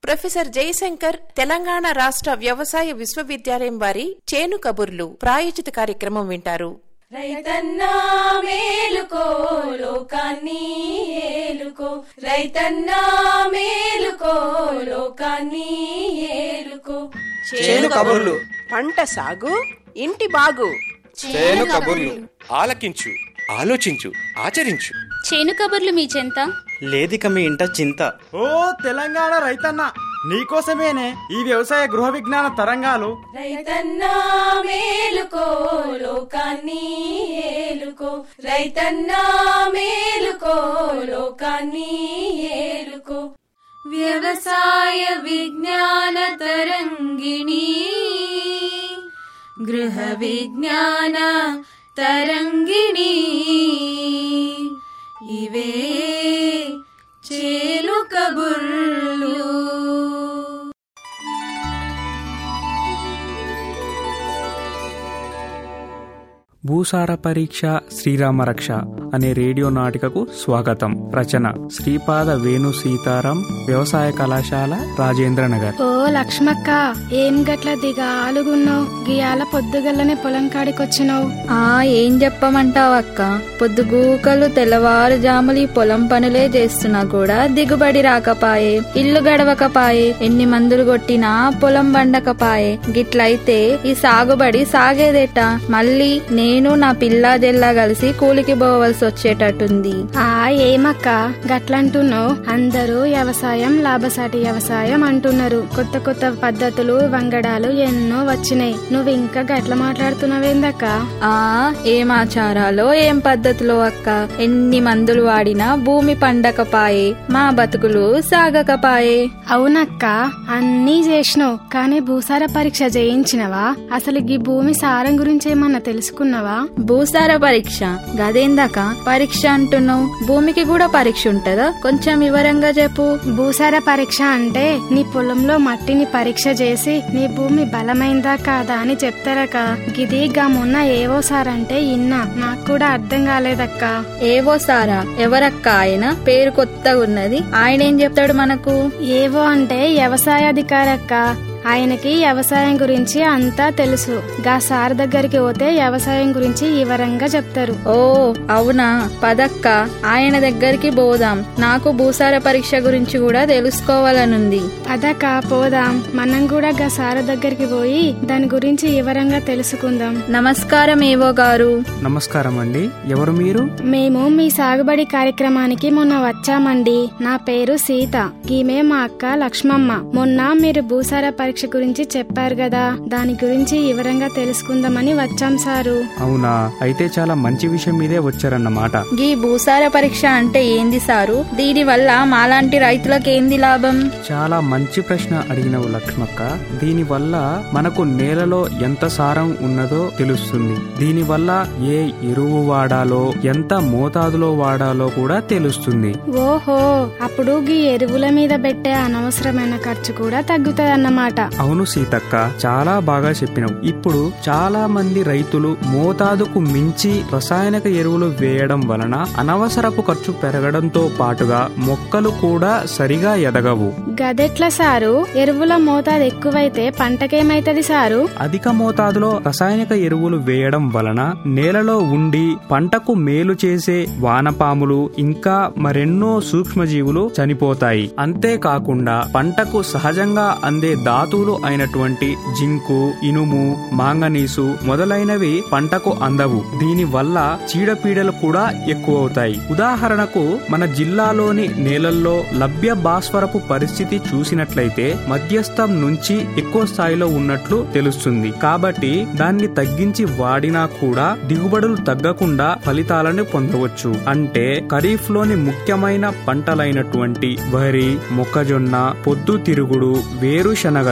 professor Jayashankar Telangana రాష్ట్ర వ్యవసాయ విశ్వవిద్యాలయం వారి చేను కబుర్లు ప్రాయోజిత కార్యక్రమం వింటారు రైతన్నా మేలుకో లోకాన్ని ఏలుకో రైతన్నా మేలుకో లోకాన్ని ఏలుకో చేను కబుర్లు పంట సాగు ఇంటి బాగు చేను కబుర్లు ఆలకించు ఆలోచించు ఆచరించు చేను కబుర్లు మీ చెంత లేదిక మీ ఇంట చింత ఓ తెలంగాణ రైతన్న నీకోసమేనే ఈ వ్యవసాయ గృహ విజ్ఞాన తరంగాలు రైతన్నా మేలుకో లోకాన్ని ఏలుకో రైతన్నా మేలుకో లోకాన్ని ఏలుకో వ్యవసాయ విజ్ఞాన తరంగిణి గృహ విజ్ఞాన తరంగిణి ఇవే చేలు కబుర్లు భూసార పరీక్ష శ్రీరామ రక్ష అనే రేడియో నాటికకు స్వాగతం రచన శ్రీపాద వేణు సీతారాం వ్యవసాయ కళాశాల రాజేంద్ర నగర్ ఓ లక్ష్మక్క ఏం గట్ల దిగాలుగున్నావు గియాల పొద్దుగల్లనే పొలం కాడికొచ్చినావు ఆ ఏం చెప్పమంటావు అక్క పొద్దుగూకలు తెల్లవారుజాములు ఈ పొలం పనులే చేస్తున్నా కూడా దిగుబడి రాకపాయే ఇల్లు గడవకపాయే ఎన్ని మందులు కొట్టినా పొలం వండకపాయే గిట్లయితే ఈ సాగుబడి సాగేదేట మళ్ళీ నేను నా పిల్లా జెల్లా కలిసి కూలికి పోవలసి వచ్చేటట్టుంది ఆ ఏమక్క గట్లంటున్నావు అందరూ వ్యవసాయం లాభసాటి వ్యవసాయం అంటున్నారు కొత్త కొత్త పద్ధతులు వంగడాలు ఎన్నో వచ్చినాయి నువ్వు ఇంకా గట్ల మాట్లాడుతున్నావేందక్క ఆ ఏం ఆచారాలో ఏం పద్ధతిలో అక్క ఎన్ని మందులు వాడినా భూమి పండకపాయే మా బతుకులు సాగకపాయే అవునక్క అన్నీ చేసినావు కానీ భూసార పరీక్ష చేయించినవా అసలు ఈ భూమి సారం గురించి ఏమన్నా తెలుసుకున్నావా భూసార పరీక్ష గదేందాక పరీక్ష అంటున్నావు భూమికి కూడా పరీక్ష ఉంటదా కొంచెం వివరంగా చెప్పు భూసార పరీక్ష అంటే నీ పొలంలో మట్టిని పరీక్ష చేసి నీ భూమి బలమైందా కాదా అని చెప్తారక గిది గా మొన్న ఏవో సార్ అంటే ఇన్నా నాకు కూడా అర్థం కాలేదక్క ఏవో సారా ఎవరక్క ఆయన పేరు కొత్తగా ఉన్నది ఆయన ఏం చెప్తాడు మనకు ఏవో అంటే వ్యవసాయ అధికారక్క ఆయనకి వ్యవసాయం గురించి అంతా తెలుసు గా సార్ దగ్గరికి పోతే వ్యవసాయం గురించి వివరంగా చెప్తారు ఓ అవునా పదక్క ఆయన దగ్గరికి పోదాం నాకు భూసార పరీక్ష గురించి కూడా తెలుసుకోవాలనుంది పదక పోదాం మనం కూడా గా సార్ దగ్గరికి పోయి దాని గురించి వివరంగా తెలుసుకుందాం నమస్కారం ఏవో గారు నమస్కారం అండి ఎవరు మీరు మేము మీ సాగుబడి కార్యక్రమానికి మొన్న వచ్చామండి నా పేరు సీత ఈమె మా అక్క లక్ష్మమ్మ మొన్న మీరు భూసార పరీక్ష గురించి చెప్పారు కదా దాని గురించి వివరంగా తెలుసుకుందామని వచ్చాం సారు అవునా అయితే చాలా మంచి విషయం మీదే వచ్చారన్నమాట గీ భూసార పరీక్ష అంటే ఏంది సారు దీని వల్ల మాలాంటి రైతులకు ఏంది లాభం చాలా మంచి ప్రశ్న అడిగినవు లక్ష్మక్క దీని వల్ల మనకు నేలలో ఎంత సారం ఉన్నదో తెలుస్తుంది దీని వల్ల ఏ ఎరువు వాడాలో ఎంత మోతాదులో వాడాలో కూడా తెలుస్తుంది ఓహో అప్పుడు గీ ఎరువుల మీద పెట్టే అనవసరమైన ఖర్చు కూడా తగ్గుతుందన్నమాట అవును సీతక్క చాలా బాగా చెప్పినావు ఇప్పుడు చాలా మంది రైతులు మోతాదుకు మించి రసాయనిక ఎరువులు వేయడం వలన అనవసరపు ఖర్చు పెరగడంతో పాటుగా మొక్కలు కూడా సరిగా ఎదగవు గదెట్ల సారు ఎరువుల మోతాదు ఎక్కువైతే పంటకేమైతది సారు అధిక మోతాదులో రసాయనిక ఎరువులు వేయడం వలన నేలలో ఉండి పంటకు మేలు చేసే వానపాములు ఇంకా మరెన్నో సూక్ష్మజీవులు చనిపోతాయి అంతేకాకుండా పంటకు సహజంగా అందే ధాతువులు అయినటువంటి జింకు ఇనుము మాంగనీసు మొదలైనవి పంటకు అందవు దీని వల్ల చీడపీడలు కూడా ఎక్కువవుతాయి ఉదాహరణకు మన జిల్లాలోని నేలల్లో లభ్య భాస్వరపు పరిస్థితి చూసినట్లయితే మధ్యస్థం నుంచి ఎక్కువ స్థాయిలో ఉన్నట్లు తెలుస్తుంది కాబట్టి దాన్ని తగ్గించి వాడినా కూడా దిగుబడులు తగ్గకుండా ఫలితాలను పొందవచ్చు అంటే ఖరీఫ్ లోని ముఖ్యమైన పంటలైనటువంటి వరి మొక్కజొన్న పొద్దుతిరుగుడు వేరుశనగలు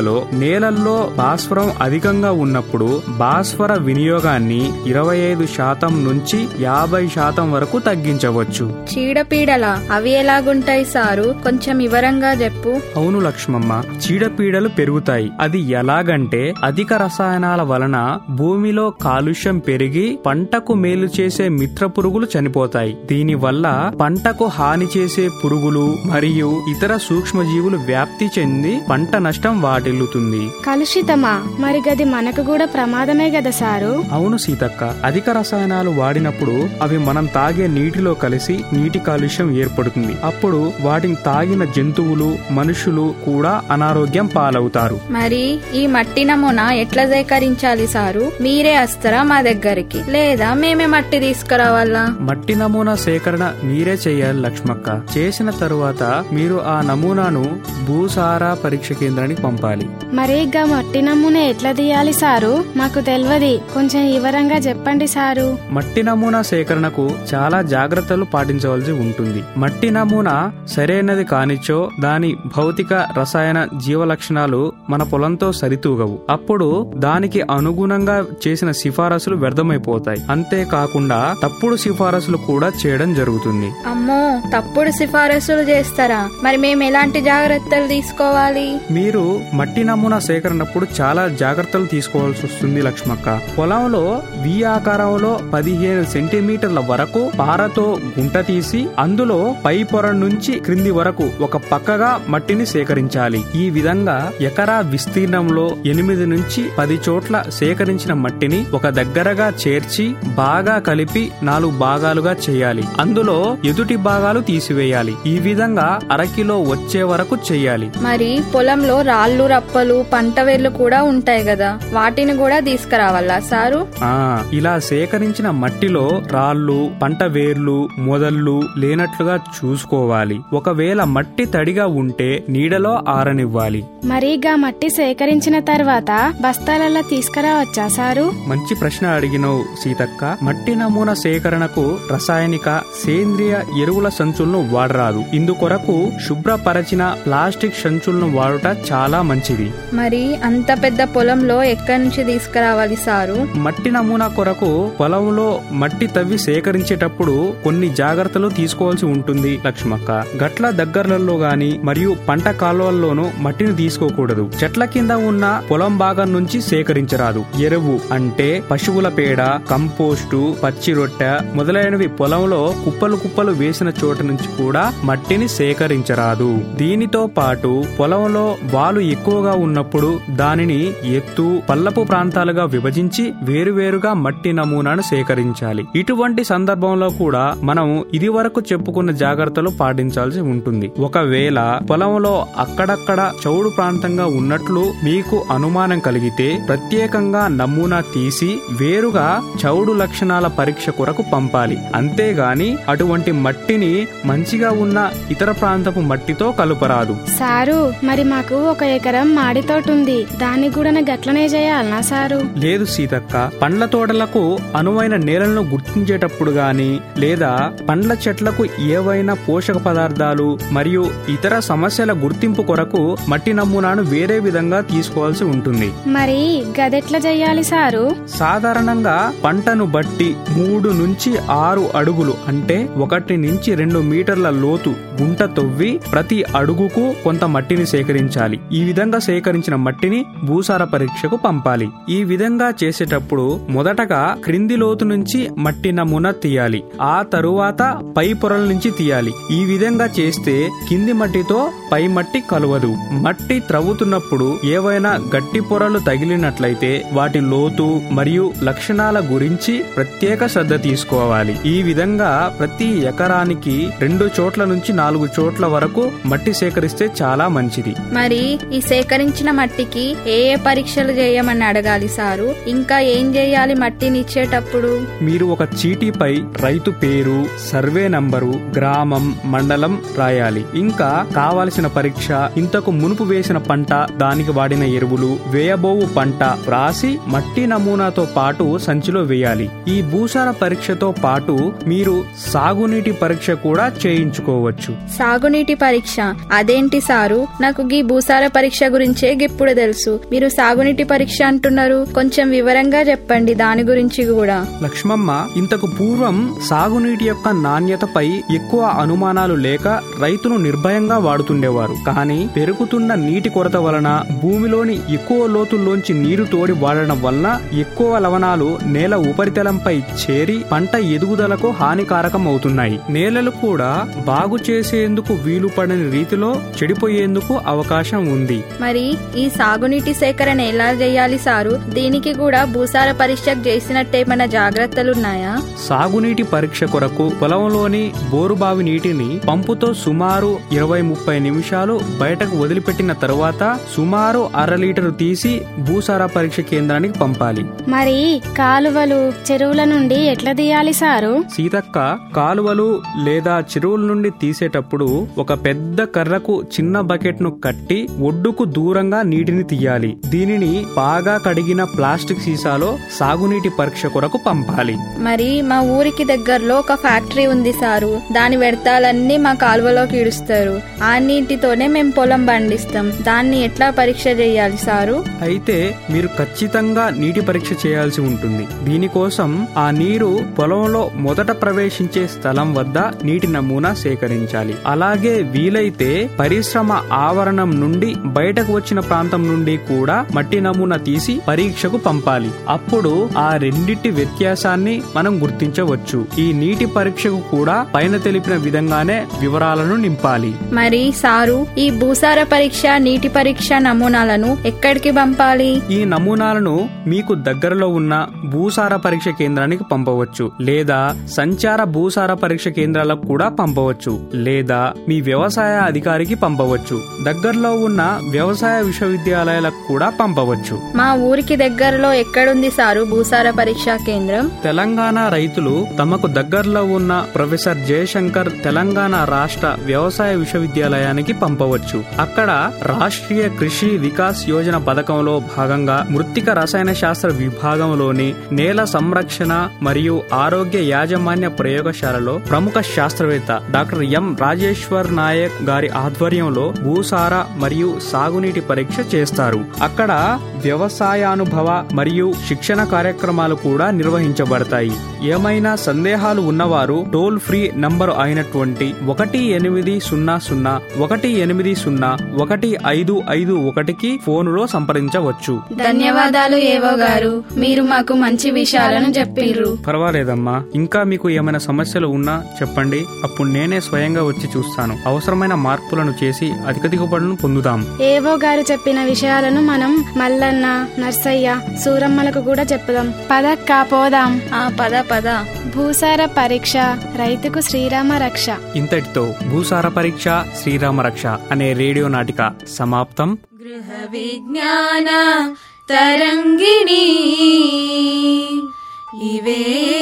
నేలలలో నేలల్లో భాస్వరం అధికంగా ఉన్నప్పుడు భాస్వర వినియోగాన్ని ఇరవై ఐదు శాతం నుంచి యాభై శాతం వరకు తగ్గించవచ్చు చీడపీడల అవి ఎలాగుంటాయి సారు కొంచెం వివరంగా చెప్పు అవును లక్ష్మమ్మ చీడపీడలు పెరుగుతాయి అది ఎలాగంటే అధిక రసాయనాల వలన భూమిలో కాలుష్యం పెరిగి పంటకు మేలు చేసే మిత్ర పురుగులు చనిపోతాయి దీనివల్ల పంటకు హాని చేసే పురుగులు మరియు ఇతర సూక్ష్మజీవులు వ్యాప్తి చెంది పంట నష్టం వాటిల్లుతుంది కలుషితమా మరి గది మనకు కూడా ప్రమాదమే కదా సారు అవును సీతక్క అధిక రసాయనాలు వాడినప్పుడు అవి మనం తాగే నీటిలో కలిసి నీటి కాలుష్యం ఏర్పడుతుంది అప్పుడు వాటిని తాగిన జంతువులు మనుషులు కూడా అనారోగ్యం పాలవుతారు మరి ఈ మట్టి నమూనా ఎట్లా సేకరించాలి సారు మీరే వస్తారా మా దగ్గరికి లేదా మేమే మట్టి తీసుకురావాలా మట్టి నమూనా సేకరణ మీరే చేయాలి లక్ష్మక్క చేసిన తరువాత మీరు ఆ నమూనాను భూసారా పరీక్ష కేంద్రానికి పంపాలి మరి గా మట్టి నమూనా ఎట్లా తీయాలి సారు మాకు తెలియదు కొంచెం వివరంగా చెప్పండి సారు మట్టి నమూనా సేకరణకు చాలా జాగ్రత్తలు పాటించవలసి ఉంటుంది మట్టి నమూనా సరైనది కానిచో దాని భౌతిక రసాయన జీవ లక్షణాలు మన పొలంతో సరితూగవు అప్పుడు దానికి అనుగుణంగా చేసిన సిఫారసులు వ్యర్థమైపోతాయి అంతేకాకుండా తప్పుడు సిఫారసులు కూడా చేయడం జరుగుతుంది అమ్మో తప్పుడు సిఫారసులు చేస్తారా మరి మేము ఎలాంటి జాగ్రత్తలు తీసుకోవాలి మీరు మట్టి నమూనా సేకరణప్పుడు చాలా జాగ్రత్తలు తీసుకోవాల్సి వస్తుంది లక్ష్మక్క పొలంలో వి ఆకారంలో పదిహేను సెంటీమీటర్ల వరకు పారతో గుంట తీసి అందులో పై పొర నుంచి క్రింది వరకు ఒక పక్కగా మట్టిని సేకరించాలి ఈ విధంగా ఎకరా విస్తీర్ణంలో ఎనిమిది నుంచి పది చోట్ల సేకరించిన మట్టిని ఒక దగ్గరగా చేర్చి బాగా కలిపి నాలుగు భాగాలుగా చేయాలి అందులో ఎదుటి భాగాలు తీసివేయాలి ఈ విధంగా అరకిలో వచ్చే వరకు చెయ్యాలి మరి పొలంలో రాళ్ళు రప్పలు పంట వేర్లు కూడా ఉంటాయి కదా వాటిని కూడా తీసుకురావాలా సారు ఆ ఇలా సేకరించిన మట్టిలో రాళ్ళు పంట వేర్లు మొదళ్ళు లేనట్లుగా చూసుకోవాలి ఒకవేళ మట్టి తడిగా ఉంటే నీడలో ఆరనివ్వాలి మరి గా మట్టి సేకరించిన తర్వాత బస్తాలలో తీసుకురావచ్చా సారు మంచి ప్రశ్న అడిగినవు సీతక్క మట్టి నమూనా సేకరణకు రసాయనిక సేంద్రియ ఎరువుల సంచులను వాడరాదు ఇందుకొరకు శుభ్రపరచిన ప్లాస్టిక్ సంచులను వాడుట చాలా మంచిది మరి అంత పెద్ద పొలంలో ఎక్కడి నుంచి తీసుకురావాలి సారు మట్టి నమూనా కొరకు పొలంలో మట్టి తవ్వి సేకరించేటప్పుడు కొన్ని జాగ్రత్తలు తీసుకోవాల్సి ఉంటుంది లక్ష్మక్క గట్ల దగ్గరలలో గాని మరియు పంట కాలువల్లోనూ మట్టిని తీసుకోకూడదు చెట్ల కింద ఉన్న పొలం భాగం నుంచి సేకరించరాదు ఎరువు అంటే పశువుల పేడ కంపోస్టు పచ్చి రొట్టె మొదలైనవి పొలంలో కుప్పలు కుప్పలు వేసిన చోట నుంచి కూడా మట్టిని సేకరించరాదు దీనితో పాటు పొలంలో వాలు ఎక్కువగా ఉన్నప్పుడు దానిని ఎత్తు పల్లపు ప్రాంతాలుగా విభజించి వేరువేరుగా మట్టి నమూనాను సేకరించాలి ఇటువంటి సందర్భంలో కూడా మనం ఇది వరకు చెప్పుకున్న జాగ్రత్తలు పాటించాల్సి ఉంటుంది ఒకవేళ పొలంలో అక్కడక్కడ చౌడు ప్రాంతంగా ఉన్నట్లు మీకు అనుమానం కలిగితే ప్రత్యేకంగా నమూనా తీసి వేరుగా చౌడు లక్షణాల పరీక్ష కొరకు పంపాలి అంతేగాని అటువంటి మట్టిని మంచిగా ఉన్న ఇతర ప్రాంతపు మట్టితో కలుపరాదు సారు మరి మాకు ఒక ఎకరం మాడి తోట ఉంది దాన్ని కూడా గట్లనే చేయాలనా సారు లేదు సీతక్క పండ్ల తోటలకు అనువైన నేలలను గుర్తించేటప్పుడు గాని లేదా పండ్ల చెట్లకు ఏవైనా పోషక పదార్థాలు మరియు ఇతర సమస్యల గుర్తింపు కొరకు మట్టి నమూనాను వేరే విధంగా తీసుకోవాల్సి ఉంటుంది మరి గదెట్లా చెయ్యాలి సారు సాధారణంగా పంటను బట్టి మూడు నుంచి ఆరు అడుగులు అంటే ఒకటి నుంచి రెండు మీటర్ల లోతు గుంట తవ్వి ప్రతి అడుగుకు కొంత మట్టిని సేకరించాలి ఈ విధంగా సేకరించిన మట్టిని భూసార పరీక్షకు పంపాలి ఈ విధంగా చేసేటప్పుడు మొదటగా క్రింది లోతు నుంచి మట్టి నమూనా తీయాలి ఆ తరువాత పై పొరల నుంచి తీయాలి ఈ విధంగా చేస్తే కింది మట్టితో పై మట్టి కలవదు మట్టి త్రవ్వుతున్నప్పుడు ఏవైనా గట్టి పొరలు తగిలినట్లయితే వాటి లోతు మరియు లక్షణాల గురించి ప్రత్యేక శ్రద్ధ తీసుకోవాలి ఈ విధంగా ప్రతి ఎకరానికి రెండు చోట్ల నుంచి నాలుగు చోట్ల వరకు మట్టి సేకరిస్తే చాలా మంచిది మరి ఈ సేకరించిన మట్టికి ఏ ఏ పరీక్షలు చేయమని అడగాలి సారు ఇంకా ఏం చేయాలి మట్టిని ఇచ్చేటప్పుడు మీరు ఒక చీటీపై రైతు పేరు సర్వే నంబరు గ్రామం మండలం రాయాలి ఇంకా కావలసిన పరీక్ష ఇంతకు మునుపు వేసిన పంట దానికి వాడిన ఎరువులు వేయబోవు పంట వ్రాసి మట్టి నమూనాతో పాటు సంచిలో వేయాలి ఈ భూసార పరీక్షతో పాటు మీరు సాగునీటి పరీక్ష కూడా చేయించుకోవచ్చు సాగునీటి పరీక్ష అదేంటి సారు నాకు గీ భూసార పరీక్ష గురించే గిప్పుడు తెలుసు మీరు సాగునీటి పరీక్ష అంటున్నారు కొంచెం వివరంగా చెప్పండి దాని గురించి కూడా లక్ష్మమ్మ ఇంతకు పూర్వం సాగునీటి యొక్క నాణ్యతపై ఎక్కువ అనుమానాలు లేక రైతులు నిర్భయంగా వాడుతుండేవారు కానీ పెరుగుతున్న నీటి కొరత వలన భూమిలోని ఎక్కువ లోతుల్లోంచి నీరు తోడి వాడడం వలన ఎక్కువ లవణాలు నేల ఉపరితలంపై చేరి పంట ఎదుగుదలకు హానికారకం అవుతున్నాయి నేలలు కూడా బాగు చేసేందుకు వీలు పడని రీతిలో చెడిపోయేందుకు అవకాశం ఉంది మరి ఈ సాగునీటి సేకరణ ఎలా చేయాలి సారు దీనికి కూడా భూసార పరీక్ష చేసినట్టేమైనా జాగ్రత్తలున్నాయా సాగునీటి పరీక్ష కొరకు పొలంలోని బోరుబావి నీటిని పంపుతో సుమారు ఇరవై ముప్పై నిమిషాలు బయటకు వదిలిపెట్టిన తరువాత సుమారు అర లీటరు తీసి భూసార పరీక్ష కేంద్రానికి పంపాలి మరి కాలువలు చెరువుల నుండి ఎట్లా తీయాలి సారు సీతక్క కాలువలు లేదా చెరువుల నుండి తీసేటప్పుడు ఒక పెద్ద కర్రకు చిన్న బకెట్ ను కట్టి ఒడ్డుకు దూరంగా నీటిని తీయాలి దీనిని బాగా కడిగిన ప్లాస్టిక్ సీసాలో సాగునీటి పరీక్ష కొరకు పంపాలి మరి మా ఊరికి దగ్గరలో ఒక ఫ్యాక్టరీ ఉంది సారు దాని వ్యర్థాలన్నీ మా కాలువలోకి ఇడుస్తారు ఆ నీటితోనే మేము పొలం పండిస్తాం దాన్ని ఎట్లా పరీక్ష చేయాలి సారు అయితే మీరు ఖచ్చితంగా నీటి పరీక్ష చేయాల్సి ఉంటుంది దీనికోసం ఆ నీరు పొలంలో మొదట ప్రవేశించే స్థలం వద్ద నీటి నమూనా సేకరించాలి అలాగే వీలైతే పరిశ్రమ ఆవరణం నుండి బయటకు వచ్చిన ప్రాంతం నుండి కూడా మట్టి నమూనా తీసి పరీక్షకు పంపాలి అప్పుడు ఆ రెండిటి వ్యత్యాసాన్ని మనం గుర్తించవచ్చు ఈ నీటి పరీక్షకు కూడా పైన తెలిపిన విధంగానే వివరాలను నింపాలి మరి సారు ఈ భూసార పరీక్ష నీటి పరీక్ష నమూనాలను ఎక్కడికి పంపాలి ఈ నమూనాలను మీకు దగ్గరలో ఉన్న భూసార పరీక్ష కేంద్రానికి పంపవచ్చు లేదా సంచార భూసార పరీక్ష కేంద్రాలకు కూడా పంపవచ్చు లేదా మీ వ్యవసాయ అధికారికి పంపవచ్చు దగ్గరలో ఉన్న వ్యవసాయ విశ్వవిద్యాలయాలకు కూడా పంపవచ్చు మా ఊరికి దగ్గరలో ఎక్కడుంది సారు భూసార పరీక్షా కేంద్రం తెలంగాణ రైతులు తమకు దగ్గరలో ఉన్న ప్రొఫెసర్ జయశంకర్ తెలంగాణ రాష్ట్ర వ్యవసాయ విశ్వవిద్యాలయానికి పంపవచ్చు అక్కడ రాష్ట్రీయ కృషి వికాస్ యోజన పథకంలో భాగంగా మృత్తిక రసాయన శాస్త్ర విభాగంలోని నేల సంరక్షణ మరియు ఆరోగ్య యాజమాన్య ప్రయోగశాలలో ప్రముఖ శాస్త్రవేత్త డాక్టర్ ఎం రాజేశ్వర్ నాయక్ గారి ఆధ్వర్యంలో భూసార మరియు సాగునీటి పరీక్ష చేస్తారు అక్కడ వ్యవసాయానుభవ మరియు శిక్షణ కార్యక్రమాలు కూడా నిర్వహించబడతాయి ఏమైనా సందేహాలు ఉన్నవారు టోల్ ఫ్రీ నంబరు అయినటువంటి ఒకటి ఎనిమిది సున్నా సున్నా ఒకటి ఎనిమిది సున్నా ఒకటి ఐదు ఐదు ఒకటికి ఫోనులో సంప్రదించవచ్చు ధన్యవాదాలు ఏవో గారు మీరు మాకు మంచి విషయాలను చెప్పిర్రు పర్వాలేదమ్మా ఇంకా మీకు ఏమైనా సమస్యలు ఉన్నా చెప్పండి అప్పుడు నేనే స్వయంగా వచ్చి చూస్తాను అవసరమైన మార్పులను చేసి అధిక దిగుబడులను పొందుదాం ఏవో గారు చెప్పిన విషయాలను మనం మల్లన్న నర్సయ్య సూరమ్మలకు కూడా చెప్పుదాం పదక్క పోదాం ఆ పద పద భూసార పరీక్ష రైతుకు శ్రీరామ రక్ష ఇంతటితో భూసార పరీక్ష శ్రీరామ రక్ష అనే రేడియో నాటిక సమాప్తం గృహ విజ్ఞాన తరంగిణి ఇవే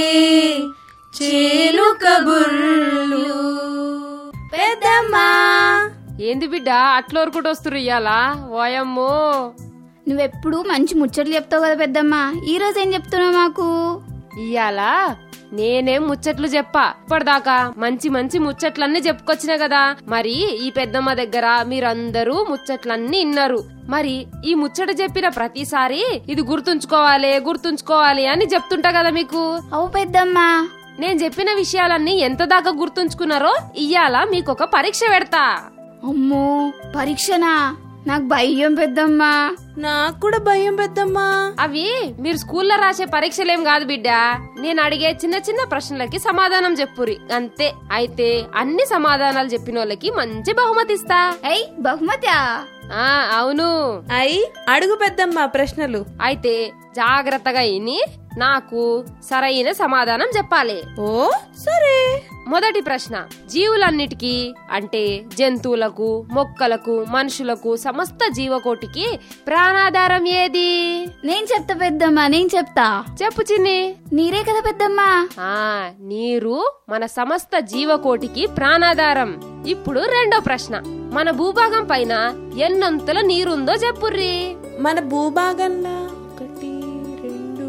చేలు కబుర్లు పెద్దమ్మా ఏంది బిడ్డ అట్లోరుకుంటూ వస్తురు ఇయ్యాలా ఓయమ్మో నువ్వెప్పుడు మంచి ముచ్చట్లు చెప్తావు కదా పెద్దమ్మ ఈ రోజు ఏం చెప్తున్నావు మాకు ఇయ్యాలా నేనేం ముచ్చట్లు చెప్పా ఇప్పటిదాకా మంచి మంచి ముచ్చట్లన్నీ చెప్పుకొచ్చినా కదా మరి ఈ పెద్దమ్మ దగ్గర మీరందరూ ముచ్చట్లన్నీ ఇన్నారు మరి ఈ ముచ్చట చెప్పిన ప్రతిసారి ఇది గుర్తుంచుకోవాలి గుర్తుంచుకోవాలి అని చెప్తుంటా కదా మీకు అవు పెద్దమ్మా నేను చెప్పిన విషయాలన్నీ ఎంత దాకా గుర్తుంచుకున్నారో ఇయ్యాల మీకు ఒక పరీక్ష పెడతా అమ్మో పరీక్షనా నాకు భయం పెద్దమ్మా నాకు కూడా భయం పెద్దమ్మా అవి మీరు స్కూల్లో రాసే పరీక్షలేం కాదు బిడ్డ నేను అడిగే చిన్న చిన్న ప్రశ్నలకి సమాధానం చెప్పురి అంతే అయితే అన్ని సమాధానాలు చెప్పిన వాళ్ళకి మంచి బహుమతి ఇస్తా అయ్ బహుమతా ఆ అవును అయి అడుగు పెద్దమ్మా ప్రశ్నలు అయితే జాగ్రత్తగా ఇని నాకు సరైన సమాధానం చెప్పాలి ఓ సరే మొదటి ప్రశ్న జీవులన్నిటికీ అంటే జంతువులకు మొక్కలకు మనుషులకు సమస్త జీవకోటికి ప్రాణాధారం ఏది నేను చెప్తా పెద్దమ్మా నేను చెప్తా చెప్పు చిన్ని నీరే కదా పెద్దమ్మా ఆ నీరు మన సమస్త జీవకోటికి ప్రాణాధారం ఇప్పుడు రెండో ప్రశ్న మన భూభాగం పైన ఎన్నంతల నీరుందో చెప్పుర్రి మన భూభాగంలో ఒకటి రెండు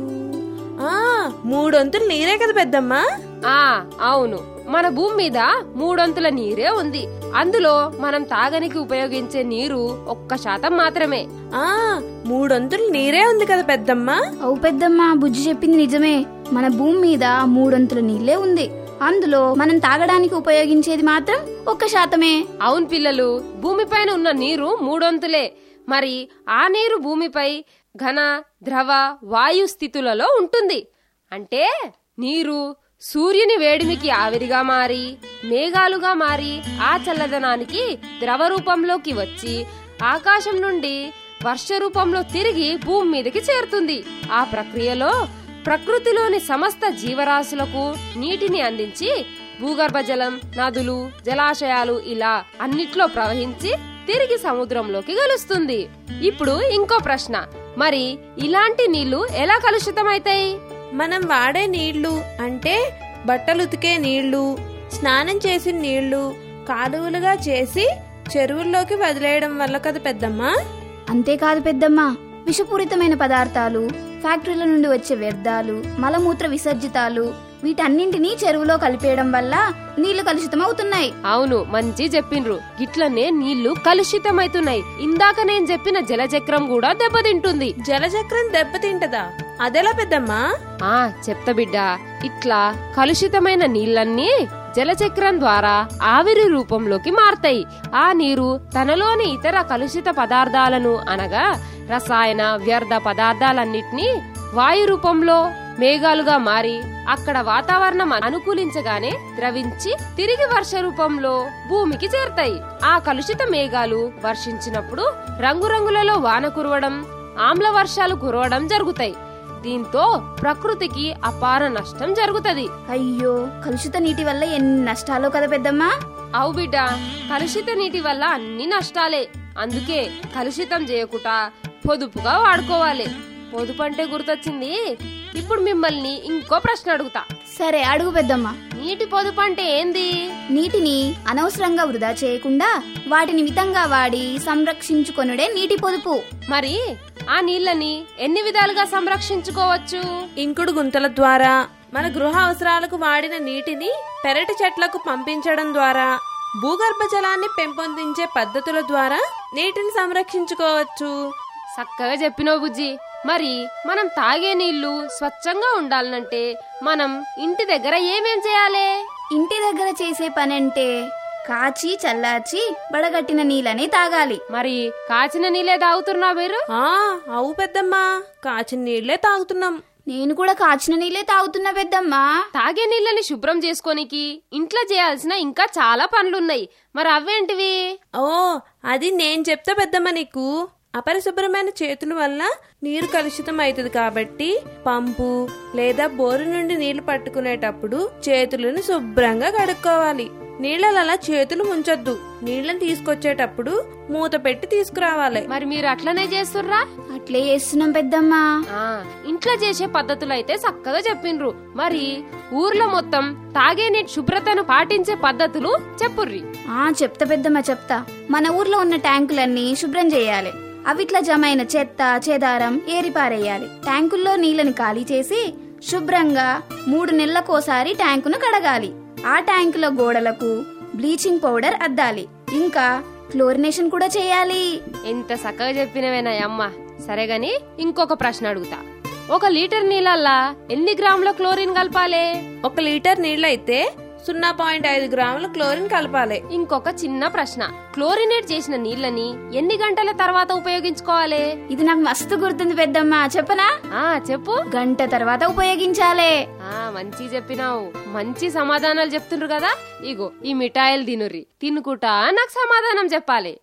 ఆ మూడొంతులు నీరే కదా పెద్దమ్మా ఆ అవును మన భూమి మీద మూడొంతుల నీరే ఉంది అందులో మనం తాగనికి ఉపయోగించే నీరు ఒక్క శాతం మాత్రమే ఆ మూడొంతులు నీరే ఉంది కదా పెద్దమ్మా అవు పెద్దమ్మ బుజ్జి చెప్పింది నిజమే మన భూమి మీద మూడొంతుల నీళ్ళే ఉంది అందులో మనం తాగడానికి ఉపయోగించేది మాత్రం ఒక్క శాతమే అవును పిల్లలు భూమిపైన ఉన్న నీరు మూడొంతులే మరి ఆ నీరు భూమిపై ఘన ద్రవ వాయు స్థితులలో ఉంటుంది అంటే నీరు సూర్యుని వేడిమికి ఆవిరిగా మారి మేఘాలుగా మారి ఆ చల్లదనానికి ద్రవ రూపంలోకి వచ్చి ఆకాశం నుండి వర్ష రూపంలో తిరిగి భూమి మీదకి చేరుతుంది ఆ ప్రక్రియలో ప్రకృతిలోని సమస్త జీవరాశులకు నీటిని అందించి భూగర్భ జలం నదులు జలాశయాలు ఇలా అన్నిట్లో ప్రవహించి తిరిగి సముద్రంలోకి కలుస్తుంది ఇప్పుడు ఇంకో ప్రశ్న మరి ఇలాంటి నీళ్లు ఎలా కలుషితమైతాయి మనం వాడే నీళ్లు అంటే బట్టలు ఉతికే నీళ్లు స్నానం చేసిన నీళ్లు కాలువలుగా చేసి చెరువుల్లోకి వదిలేయడం వల్ల కదా పెద్దమ్మా అంతేకాదు పెద్దమ్మ విషపూరితమైన పదార్థాలు ఫ్యాక్టరీల నుండి వచ్చే వ్యర్థాలు మలమూత్ర విసర్జితాలు వీటన్నింటినీ చెరువులో కలిపేయడం వల్ల నీళ్లు కలుషితం అవుతున్నాయి అవును మంచి చెప్పిండ్రు గిట్లనే నీళ్లు కలుషితమైతున్నాయి ఇందాక నేను చెప్పిన జలచక్రం కూడా దెబ్బతింటుంది జలచక్రం దెబ్బతింటదా అదెలా పెద్దమ్మా ఆ చెప్తా బిడ్డ ఇట్లా కలుషితమైన నీళ్ళన్నీ జలచక్రం ద్వారా ఆవిరి రూపంలోకి మారతాయి ఆ నీరు తనలోని ఇతర కలుషిత పదార్థాలను అనగా రసాయన వ్యర్థ పదార్థాలన్నిటినీ వాయు రూపంలో మేఘాలుగా మారి అక్కడ వాతావరణం అనుకూలించగానే ద్రవించి తిరిగి వర్ష రూపంలో భూమికి చేరుతాయి ఆ కలుషిత మేఘాలు వర్షించినప్పుడు రంగురంగులలో వాన కురవడం ఆమ్ల వర్షాలు కురవడం జరుగుతాయి దీంతో ప్రకృతికి అపార నష్టం జరుగుతది అయ్యో కలుషిత నీటి వల్ల ఎన్ని నష్టాలో కదా పెద్దమ్మా అవు బిడ్డ కలుషిత నీటి వల్ల అన్ని నష్టాలే అందుకే కలుషితం చేయకుండా పొదుపుగా వాడుకోవాలి పొదుపు అంటే గుర్తొచ్చింది ఇప్పుడు మిమ్మల్ని ఇంకో ప్రశ్న అడుగుతా సరే అడుగు పెద్దమ్మ నీటి పొదుపు అంటే ఏంది నీటిని అనవసరంగా వృధా చేయకుండా వాటిని మితంగా వాడి సంరక్షించుకొనుడే నీటి పొదుపు మరి ఆ నీళ్ళని ఎన్ని విధాలుగా సంరక్షించుకోవచ్చు ఇంకుడు గుంతల ద్వారా మన గృహ అవసరాలకు వాడిన నీటిని పెరటి చెట్లకు పంపించడం ద్వారా భూగర్భ జలాన్ని పెంపొందించే పద్ధతుల ద్వారా నీటిని సంరక్షించుకోవచ్చు చక్కగా చెప్పినావు బుజ్జి మరి మనం తాగే నీళ్లు స్వచ్ఛంగా ఉండాలంటే మనం ఇంటి దగ్గర ఏమేం చేయాలి ఇంటి దగ్గర చేసే పని అంటే కాచి చల్లార్చి బడగట్టిన నీళ్ళని తాగాలి మరి కాచిన నీళ్ళే తాగుతున్నావు మీరు ఆ అవు పెద్దమ్మా కాచిన నీళ్లే తాగుతున్నాం నేను కూడా కాచిన నీళ్ళే తాగుతున్నా పెద్దమ్మా తాగే నీళ్ళని శుభ్రం చేసుకోనికి ఇంట్లో చేయాల్సిన ఇంకా చాలా పనులున్నాయి మరి అవేంటివి ఓ అది నేను చెప్తా పెద్దమ్మ నీకు అపరిశుభ్రమైన చేతుల వల్ల నీరు కలుషితం అవుతుంది కాబట్టి పంపు లేదా బోరు నుండి నీళ్లు పట్టుకునేటప్పుడు చేతులను శుభ్రంగా కడుక్కోవాలి నీళ్ళలా చేతులు ముంచొద్దు నీళ్ళని తీసుకొచ్చేటప్పుడు మూత పెట్టి తీసుకురావాలి మరి మీరు అట్లనే చేస్తుర్రా అట్లే చేస్తున్నాం పెద్దమ్మా ఆ ఇంట్లో చేసే పద్ధతులు అయితే చక్కగా చెప్పిండ్రు మరి ఊర్లో మొత్తం తాగే నీటి శుభ్రతను పాటించే పద్ధతులు చెప్పుర్రి ఆ చెప్తా పెద్దమ్మ చెప్తా మన ఊర్లో ఉన్న ట్యాంకులన్నీ శుభ్రం చేయాలి అవిట్లా జమైన చెత్త చెదారం ఏరిపారేయాలి ట్యాంకుల్లో నీళ్ళని ఖాళీ చేసి శుభ్రంగా మూడు నెలలకోసారి ట్యాంకును కడగాలి ఆ ట్యాంకుల గోడలకు బ్లీచింగ్ పౌడర్ అద్దాలి ఇంకా క్లోరినేషన్ కూడా చేయాలి ఎంత చక్కగా చెప్పినవేనా అమ్మ సరే గాని ఇంకొక ప్రశ్న అడుగుతా ఒక లీటర్ నీళ్ళల్లా ఎన్ని గ్రాముల క్లోరిన్ కలపాలి ఒక లీటర్ నీళ్ళైతే సున్నా పాయింట్ ఐదు గ్రాముల క్లోరిన్ కలపాలి ఇంకొక చిన్న ప్రశ్న క్లోరినేట్ చేసిన నీళ్ళని ఎన్ని గంటల తర్వాత ఉపయోగించుకోవాలి ఇది నాకు మస్తు గుర్తుంది పెద్దమ్మ చెప్పనా ఆ చెప్పు గంట తర్వాత ఉపయోగించాలే ఆ మంచి చెప్పినావు మంచి సమాధానాలు చెప్తుండ్రు కదా ఇగో ఈ మిఠాయిలు తినుర్రి తినుకుంటా నాకు సమాధానం చెప్పాలి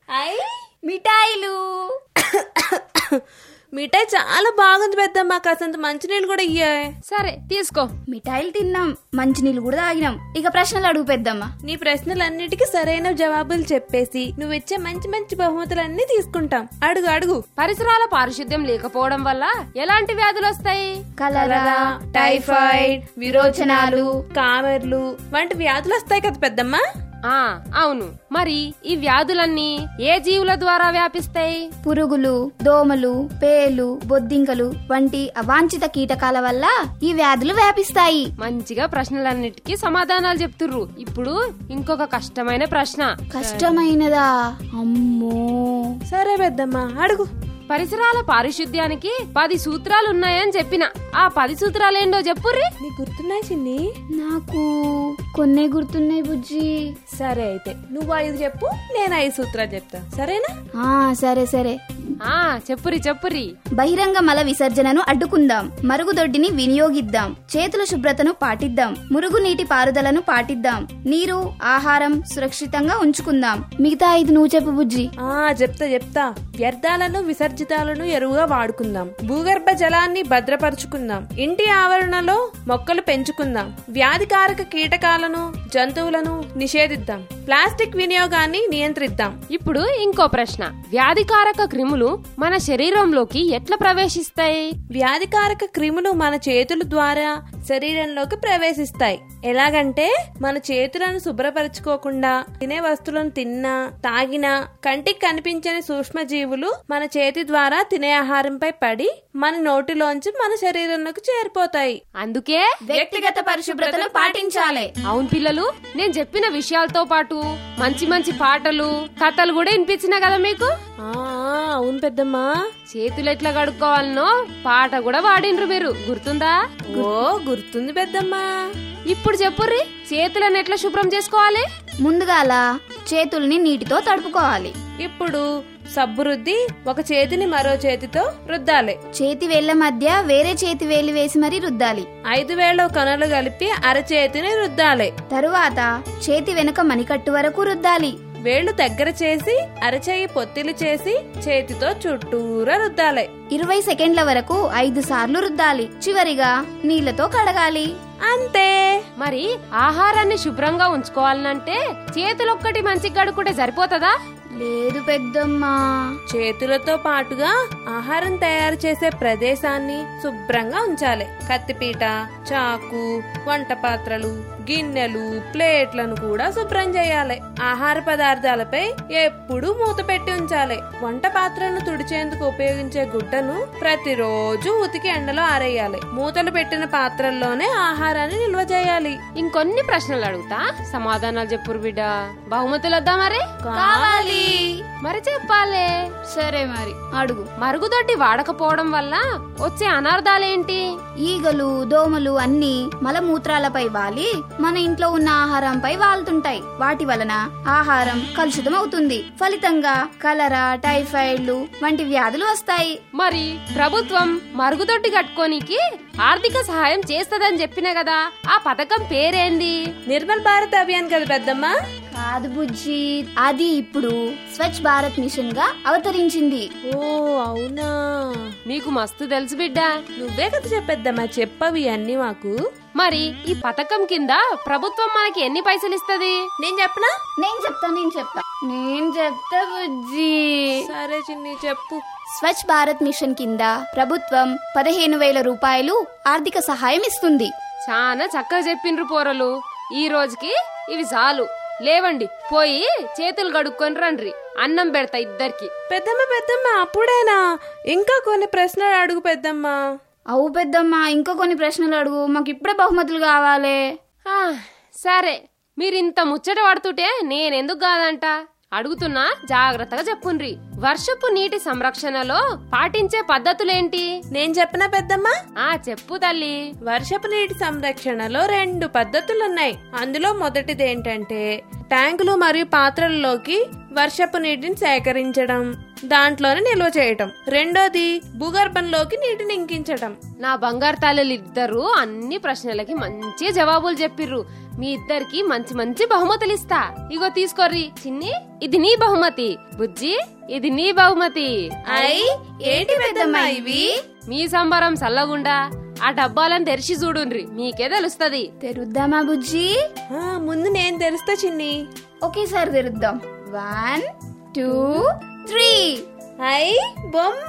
మిఠాయిలు మిఠాయి చాలా బాగుంది పెద్దమ్మ కాసంత మంచినీళ్ళు కూడా ఇయ్యే సరే తీసుకో మిఠాయిలు తిన్నాం మంచినీళ్ళు కూడా తాగినాం ఇక ప్రశ్నలు అడుగు పెద్దమ్మ నీ ప్రశ్నలన్నిటికీ సరైన జవాబులు చెప్పేసి నువ్విచ్చే మంచి మంచి బహుమతులన్నీ తీసుకుంటాం అడుగు అడుగు పరిసరాల పారిశుద్ధ్యం లేకపోవడం వల్ల ఎలాంటి వ్యాధులు వస్తాయి కలరా టైఫాయిడ్ విరోచనాలు కామెర్లు వంటి వ్యాధులు వస్తాయి కదా పెద్దమ్మ ఆ అవును మరి ఈ వ్యాధులన్నీ ఏ జీవుల ద్వారా వ్యాపిస్తాయి పురుగులు దోమలు పేలు బొద్దింకలు వంటి అవాంఛిత కీటకాల వల్ల ఈ వ్యాధులు వ్యాపిస్తాయి మంచిగా ప్రశ్నలన్నిటికీ సమాధానాలు చెప్తుర్రు ఇప్పుడు ఇంకొక కష్టమైన ప్రశ్న కష్టమైనదా అమ్మో సరే పెద్దమ్మా అడుగు పరిసరాల పారిశుద్ధ్యానికి పది సూత్రాలు ఉన్నాయని చెప్పిన ఆ పది సూత్రాలేంటో చెప్పుర్రి నీకు గుర్తున్నాయి చిన్ని నాకు కొన్నే గుర్తున్నాయి బుజ్జి సరే అయితే నువ్వు ఐదు చెప్పు నేను ఐదు సూత్రాలు చెప్తా సరేనా ఆ సరే సరే ఆ చెప్పురి చెప్పురి బహిరంగ మల విసర్జనను అడ్డుకుందాం మరుగుదొడ్డిని వినియోగిద్దాం చేతుల శుభ్రతను పాటిద్దాం మురుగునీటి పారుదలను పాటిద్దాం నీరు ఆహారం సురక్షితంగా ఉంచుకుందాం మిగతా ఐదు నువ్వు చెప్పు బుజ్జి ఆ చెప్తా చెప్తా వ్యర్థాలను విసర్జితాలను ఎరువుగా వాడుకుందాం భూగర్భ జలాన్ని భద్రపరుచుకుందాం ఇంటి ఆవరణలో మొక్కలు పెంచుకుందాం వ్యాధికారక కీటకాలను జంతువులను నిషేధిద్దాం ప్లాస్టిక్ వినియోగాన్ని నియంత్రిద్దాం ఇప్పుడు ఇంకో ప్రశ్న వ్యాధికారక క్రిములు మన శరీరంలోకి ఎట్లా ప్రవేశిస్తాయి వ్యాధికారక క్రిములు మన చేతుల ద్వారా శరీరంలోకి ప్రవేశిస్తాయి ఎలాగంటే మన చేతులను శుభ్రపరచుకోకుండా తినే వస్తువులను తిన్నా తాగినా కంటికి కనిపించని సూక్ష్మజీవులు మన చేతి ద్వారా తినే ఆహారంపై పడి మన నోటిలోంచి మన శరీరంలోకి చేరిపోతాయి అందుకే వ్యక్తిగత పరిశుభ్రతను పాటించాలి అవును పిల్లలు నేను చెప్పిన విషయాలతో పాటు మంచి మంచి పాటలు కథలు కూడా వినిపించిన కదా మీకు ఆ అవును పెద్దమ్మా చేతులు ఎట్లా కడుక్కోవాలనో పాట కూడా వాడిండ్రు మీరు గుర్తుందా ఓ గుర్తుంది పెద్దమ్మా ఇప్పుడు చెప్పుర్రి చేతులను ఎట్లా శుభ్రం చేసుకోవాలి ముందుగాల చేతుల్ని నీటితో తడుపుకోవాలి ఇప్పుడు సబ్బు రుద్ది ఒక చేతిని మరో చేతితో రుద్దాలి చేతి వేళ్ల మధ్య వేరే చేతి వేలు వేసి మరీ రుద్దాలి ఐదు వేల కనులు కలిపి అరచేతిని రుద్దాలి తరువాత చేతి వెనుక మణికట్టు వరకు రుద్దాలి వేళ్లు దగ్గర చేసి అరచేయి పొత్తిలి చేసి చేతితో చుట్టూరా రుద్దాలి ఇరవై సెకండ్ల వరకు ఐదు సార్లు రుద్దాలి చివరిగా నీళ్లతో కడగాలి అంతే మరి ఆహారాన్ని శుభ్రంగా ఉంచుకోవాలంటే చేతులొక్కటి మంచిగా కడుక్కుంటే సరిపోతుందా లేదు పెద్దమ్మా చేతులతో పాటుగా ఆహారం తయారు చేసే ప్రదేశాన్ని శుభ్రంగా ఉంచాలి కత్తిపీట చాకు వంట పాత్రలు గిన్నెలు ప్లేట్లను కూడా శుభ్రం చేయాలి ఆహార పదార్థాలపై ఎప్పుడూ మూత పెట్టి ఉంచాలి వంట పాత్రలను తుడిచేందుకు ఉపయోగించే గుడ్డను ప్రతిరోజు ఉతికి ఎండలో ఆరేయాలి మూతలు పెట్టిన పాత్రల్లోనే ఆహారాన్ని నిల్వ చేయాలి ఇంకొన్ని ప్రశ్నలు అడుగుతా సమాధానాలు చెప్పురు బిడ్డ బహుమతులు వద్దా మరి కావాలి మరి చెప్పాలే సరే మరి అడుగు మరుగుదొడ్డి వాడకపోవడం వల్ల వచ్చే అనర్థాలేంటి ఈగలు దోమలు అన్ని మలమూత్రాలపై వాలి మన ఇంట్లో ఉన్న ఆహారంపై వాలుతుంటాయి వాటి వలన ఆహారం కలుషితం అవుతుంది ఫలితంగా కలరా టైఫాయిడ్లు వంటి వ్యాధులు వస్తాయి మరి ప్రభుత్వం మరుగుదొడ్డి కట్టుకోనికి ఆర్థిక సహాయం చేస్తదని చెప్పిన కదా ఆ పథకం పేరేంది నిర్మల్ భారత్ అభియాన్ కదా పెద్దమ్మా కాదు బుజ్జి అది ఇప్పుడు స్వచ్ఛ భారత్ మిషన్ గా అవతరించింది ఓ అవునా మీకు మస్తు తెలుసు బిడ్డ నువ్వే కదా చెప్పేద్దమ్మా చెప్పవి అన్ని మాకు మరి ఈ పథకం కింద ప్రభుత్వం మనకి ఎన్ని పైసలు ఇస్తది నేను చెప్పనా నేను చెప్తా నేను చెప్తా నేను చెప్తా బుజ్జి సరే చిన్ని చెప్పు స్వచ్ఛ భారత్ మిషన్ కింద ప్రభుత్వం పదిహేను వేల రూపాయలు ఆర్థిక సహాయం ఇస్తుంది చాలా చక్కగా చెప్పిండ్రు పోరలు ఈ రోజుకి ఇవి చాలు లేవండి పోయి చేతులు కడుక్కొని రండ్రి అన్నం పెడతా ఇద్దరికి పెద్దమ్మ పెద్దమ్మ అప్పుడేనా ఇంకా కొన్ని ప్రశ్నలు అడుగు పెద్దమ్మ అవు పెద్దమ్మా ఇంకా కొన్ని ప్రశ్నలు అడుగు మాకు ఇప్పుడే బహుమతులు కావాలి ఆ, సరే మీరు ఇంత ముచ్చట పడుతుంటే నేనెందుకు కాదంట అడుగుతున్నా జాగ్రత్తగా చెప్పుండ్రి వర్షపు నీటి సంరక్షణలో పాటించే పద్ధతులేంటి నేను చెప్పనా పెద్దమ్మ ఆ చెప్పు తల్లి వర్షపు నీటి సంరక్షణలో రెండు పద్ధతులున్నాయి అందులో మొదటిది ఏంటంటే ట్యాంకులు మరియు పాత్రల్లోకి వర్షపు నీటిని సేకరించడం దాంట్లోనే నిల్వ చేయటం రెండోది భూగర్భంలోకి నీటిని ఇంకించటం నా బంగారు తల్లులు ఇద్దరు అన్ని ప్రశ్నలకి మంచి జవాబులు చెప్పిర్రు మీ ఇద్దరికి మంచి మంచి బహుమతులు ఇస్తా ఇగో తీసుకోర్రి చిన్ని ఇది నీ బహుమతి బుజ్జి ఇది నీ బహుమతి అయ్ ఏంటి పెద్దమ్మ ఇవి మీ సంబరం సల్లగుండా ఆ డబ్బాలను తెరిచి చూడుండ్రి మీకే తెలుస్తది తెరుద్దామా బుజ్జి ఆ, ముందు నేను తెరుస్తా చిన్ని ఒకేసారి తెరుద్దాం వన్ టూ త్రీ అయ్ బొమ్మ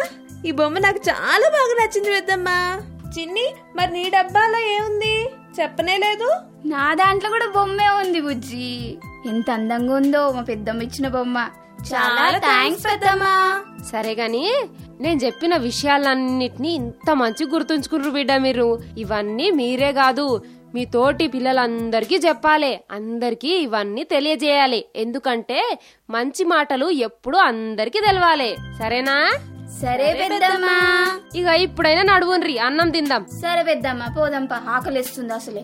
ఈ బొమ్మ నాకు చాలా బాగా నచ్చింది పెద్దమ్మ చిన్ని మరి నీ డబ్బాలో ఏముంది చెప్పనే లేదు నా దాంట్లో కూడా బొమ్మే ఉంది బుజ్జి ఎంత అందంగా ఉందో మా పెద్దమ్మ ఇచ్చిన బొమ్మ చాలా థ్యాంక్స్ పెద్దమ్మా సరే గాని నేను చెప్పిన విషయాలన్నిటినీ ఇంత మంచి గుర్తుంచుకున్నారు బిడ్డ మీరు ఇవన్నీ మీరే కాదు మీ తోటి పిల్లలందరికీ చెప్పాలి అందరికీ ఇవన్నీ తెలియజేయాలి ఎందుకంటే మంచి మాటలు ఎప్పుడు అందరికీ తెలవాలి సరేనా సరే పెద్దమ్మా ఇక ఇప్పుడైనా నడువుండ్రి అన్నం తిందాం సరే పెద్దమ్మ పోదంపా ఆకలిస్తుంది అసలే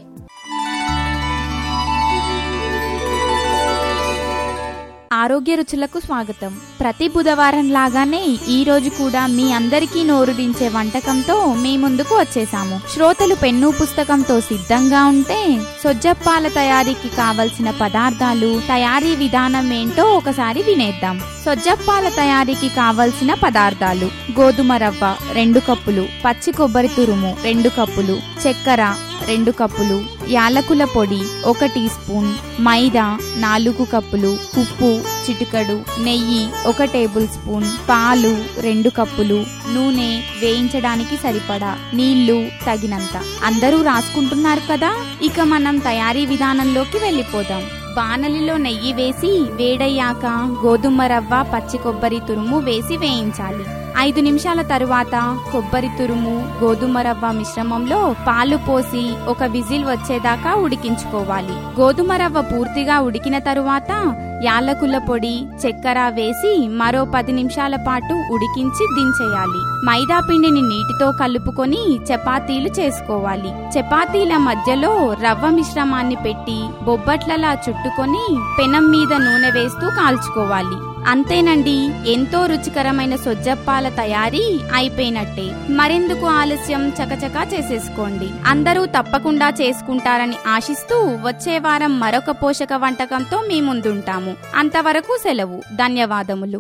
ఆరోగ్య రుచులకు స్వాగతం ప్రతి బుధవారం లాగానే ఈ రోజు కూడా మీ అందరికీ నోరుడించే వంటకంతో మీ ముందుకు వచ్చేసాము శ్రోతలు పెన్ను పుస్తకంతో సిద్ధంగా ఉంటే సొజ్జప్పాల తయారీకి కావలసిన పదార్థాలు తయారీ విధానం ఏంటో ఒకసారి వినేద్దాం సొజ్జప్పాల తయారీకి కావలసిన పదార్థాలు గోధుమ రవ్వ రెండు కప్పులు పచ్చి కొబ్బరి తురుము రెండు కప్పులు చక్కెర రెండు కప్పులు యాలకుల పొడి ఒక టీ స్పూన్ మైదా నాలుగు కప్పులు ఉప్పు చిటికడు నెయ్యి ఒక టేబుల్ స్పూన్ పాలు రెండు కప్పులు నూనె వేయించడానికి సరిపడా నీళ్లు తగినంత అందరూ రాసుకుంటున్నారు కదా ఇక మనం తయారీ విధానంలోకి వెళ్ళిపోదాం బాణలిలో నెయ్యి వేసి వేడయ్యాక గోధుమ రవ్వ పచ్చి కొబ్బరి తురుము వేసి వేయించాలి ఐదు నిమిషాల తరువాత కొబ్బరి తురుము గోధుమ రవ్వ మిశ్రమంలో పాలు పోసి ఒక విజిల్ వచ్చేదాకా ఉడికించుకోవాలి గోధుమ రవ్వ పూర్తిగా ఉడికిన తరువాత యాలకుల పొడి చక్కెర వేసి మరో పది నిమిషాల పాటు ఉడికించి దించేయాలి మైదా పిండిని నీటితో కలుపుకొని చపాతీలు చేసుకోవాలి చపాతీల మధ్యలో రవ్వ మిశ్రమాన్ని పెట్టి బొబ్బట్లలా చుట్టుకొని పెనం మీద నూనె వేస్తూ కాల్చుకోవాలి అంతేనండి ఎంతో రుచికరమైన సొజ్జప్పాల తయారీ అయిపోయినట్టే మరెందుకు ఆలస్యం చకచకా చేసేసుకోండి అందరూ తప్పకుండా చేసుకుంటారని ఆశిస్తూ వచ్చే వారం మరొక పోషక వంటకంతో మీ ముందుంటాము అంతవరకు సెలవు ధన్యవాదములు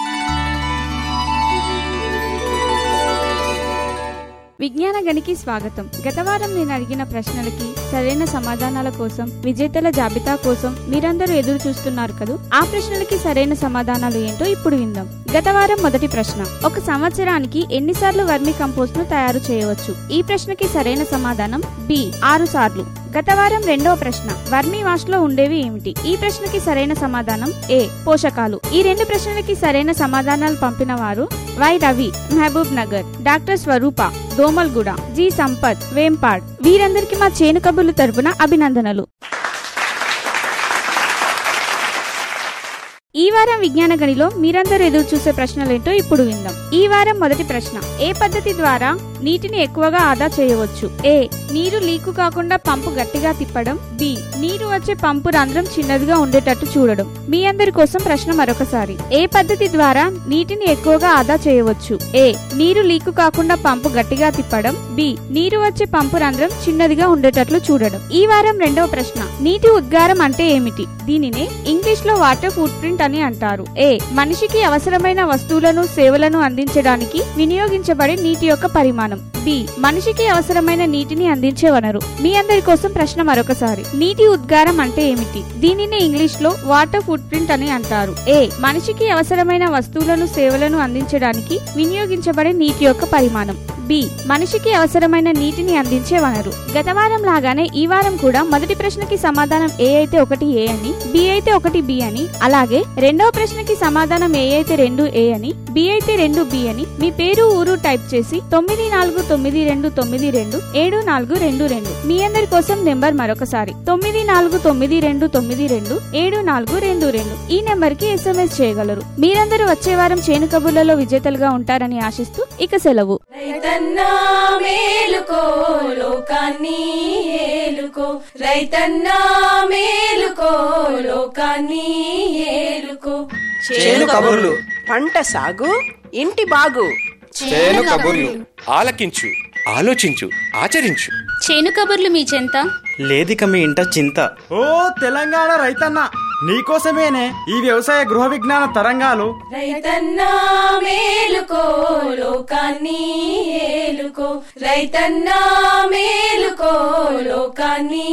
విజ్ఞాన గనికి స్వాగతం గత వారం నేను అడిగిన ప్రశ్నలకి సరైన సమాధానాల కోసం విజేతల జాబితా కోసం మీరందరూ ఎదురు చూస్తున్నారు కదూ ఆ ప్రశ్నలకి సరైన సమాధానాలు ఏంటో ఇప్పుడు విందాం గత వారం మొదటి ప్రశ్న ఒక సంవత్సరానికి ఎన్నిసార్లు వర్మి కంపోస్ట్ ను తయారు చేయవచ్చు ఈ ప్రశ్నకి సరైన సమాధానం బి ఆరు సార్లు గత వారం రెండవ ప్రశ్న వర్మి వాష్ లో ఉండేవి ఏమిటి ఈ ప్రశ్నకి సరైన సమాధానం ఏ పోషకాలు ఈ రెండు ప్రశ్నలకి సరైన సమాధానాలు పంపిన వారు Y Ravi Mahabubnagar doctor Swaroopa Domalguda G Sampath Vempad వీరందరికీ మా చేను కబుర్లు తరపున అభినందనలు ఈ వారం విజ్ఞాన గనిలో మీరందరూ ఎదురు చూసే ప్రశ్నలేంటో ఇప్పుడు విందాం ఈ వారం మొదటి ప్రశ్న ఏ పద్ధతి ద్వారా నీటిని ఎక్కువగా ఆదా చేయవచ్చు ఏ నీరు లీకు కాకుండా పంపు గట్టిగా తిప్పడం బి నీరు వచ్చే పంపు రంధ్రం చిన్నదిగా ఉండేటట్టు చూడడం మీ అందరి కోసం ప్రశ్న మరొకసారి ఏ పద్ధతి ద్వారా నీటిని ఎక్కువగా ఆదా చేయవచ్చు ఏ నీరు లీకు కాకుండా పంపు గట్టిగా తిప్పడం బి నీరు వచ్చే పంపు రంధ్రం చిన్నదిగా ఉండేటట్లు చూడడం ఈ వారం రెండవ ప్రశ్న నీటి ఉద్గారం అంటే ఏమిటి దీనినే ఇంగ్లీష్ లో వాటర్ ఫుట్ ప్రింట్ అని అంటారు ఏ మనిషికి అవసరమైన వస్తువులను సేవలను అందించడానికి వినియోగించబడే నీటి యొక్క పరిమాణం బి మనిషికి అవసరమైన నీటిని అందించే వనరు మీ అందరి కోసం ప్రశ్న మరొకసారి నీటి ఉద్గారం అంటే ఏమిటి దీనిని ఇంగ్లీష్ లో వాటర్ ఫుట్ ప్రింట్ అని అంటారు ఏ మనిషికి అవసరమైన వస్తువులను సేవలను అందించడానికి వినియోగించబడే నీటి యొక్క పరిమాణం బి మనిషికి అవసరమైన నీటిని అందించే వనరు గత వారం లాగానే ఈ వారం కూడా మొదటి ప్రశ్నకి సమాధానం ఏ అయితే ఒకటి ఏ అని బి అయితే ఒకటి బి అని అలాగే రెండవ ప్రశ్నకి సమాధానం ఏ అయితే రెండు ఏ అని బి అయితే రెండు బి అని మీ పేరు ఊరు టైప్ చేసి తొమ్మిది నాలుగు తొమ్మిది రెండు తొమ్మిది రెండు ఏడు నాలుగు రెండు రెండు మీ అందరి కోసం నెంబర్ మరొకసారి తొమ్మిది నాలుగు తొమ్మిది రెండు తొమ్మిది రెండు ఏడు నాలుగు రెండు రెండు ఈ నెంబర్ కి ఎస్ఎంఎస్ చేయగలరు మీరందరూ వచ్చే వారం చేను కబుర్లలో విజేతలుగా ఉంటారని ఆశిస్తూ ఇక సెలవు రైతన్నా మేలుకో లోకాన్ని ఏలుకో రైతన్నా మేలుకో లోకాన్ని ఏలుకో చేను కబుర్లు పంట సాగు ఇంటి బాగు చేను కబుర్లు ఆలకించు ఆలోచించు ఆచరించు చేను కబుర్లు మీ చెంత లేదిక మీ ఇంట చింత ఓ తెలంగాణ రైతన్న నీకోసమేనే ఈ వ్యవసాయ గృహ విజ్ఞాన తరంగాలు రైతన్నా మేలుకో లోకాన్ని ఏలుకో రైతన్నా మేలుకో లోకాన్ని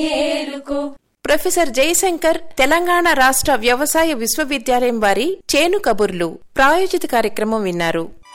ఏలుకో ప్రొఫెసర్ జయశంకర్ తెలంగాణ రాష్ట్ర వ్యవసాయ విశ్వవిద్యాలయం వారి చేను కబుర్లు ప్రాయోజిత కార్యక్రమం విన్నారు